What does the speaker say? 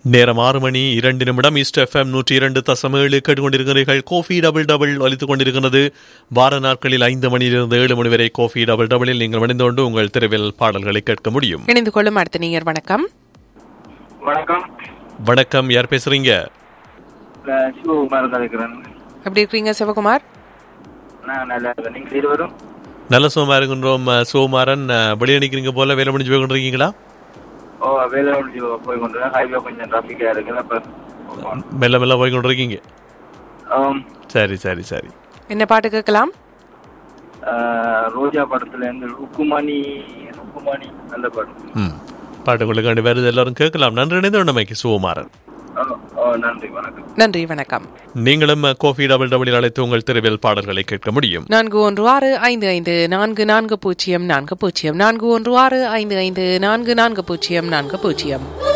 நேரம் ஆறு மணி இரண்டு நிமிடம் ஈஸ்ட் எஃப்எம் நூற்றி இரண்டு தசம் ஏழு கேட்டுக்கொண்டிருக்கிறீர்கள் கோஃபி டபுள் டபுள் ஒலித்துக் கொண்டிருக்கிறது வார நாட்களில் ஐந்து மணியிலிருந்து ஏழு மணி வரை கோஃபி டபுள் டபுளில் நீங்கள் இணைந்து கொண்டு உங்கள் தெருவில் பாடல்களை கேட்க முடியும் இணைந்து கொள்ளும் அடுத்த நீர் வணக்கம் வணக்கம் வணக்கம் யார் பேசுறீங்க நான் சிவகுமார் இருக்கிறேன் எப்படி இருக்கீங்க சிவகுமார் நான் நல்லா இருக்கேன் நீங்கள் இருவரும் நல்ல சுகமா இருக்கின்றோம் அஹ், சுகுமாரன் அஹ், வெளியே நிற்கிறீங்க போல வேலை முடிஞ்சு போய் கொண்டிருக்கீங்களா ஓ வேலை முடிஞ்சு போய் கொண்டு ஹைவே கொஞ்சம் டிராஃபிக்காக இருக்குது அப்போ மெல்ல மெல்ல போய் கொண்டிருக்கீங்க ஆம், சரி சரி சரி என்ன பாட்டு கேட்கலாம் ஆஹ், ரோஜா படத்துல இருந்து ருக்குமணி ருக்குமணி அந்த படம் ம் பாட்டுகளுக்காண்டி வருது எல்லாரும் கேட்கலாம் நன்றி இணைந்து உண்டமைக்கு சுகுமாரன் ஓ, ஓ நன்றி வணக்கம் நன்றி வணக்கம் நீங்களும் அஹ், கோஃபி டபுள் டபுளில் அழைத்து உங்கள் தெருவில் பாடல்களை கேட்க முடியும் நான்கு ஒன்று ஆறு ஐந்து ஐந்து நான்கு நான்கு பூஜ்ஜியம் நான்கு பூஜ்ஜியம் நான்கு ஒன்று ஆறு ஐந்து ஐந்து நான்கு நான்கு பூஜ்ஜியம் நான்கு பூஜ்ஜியம்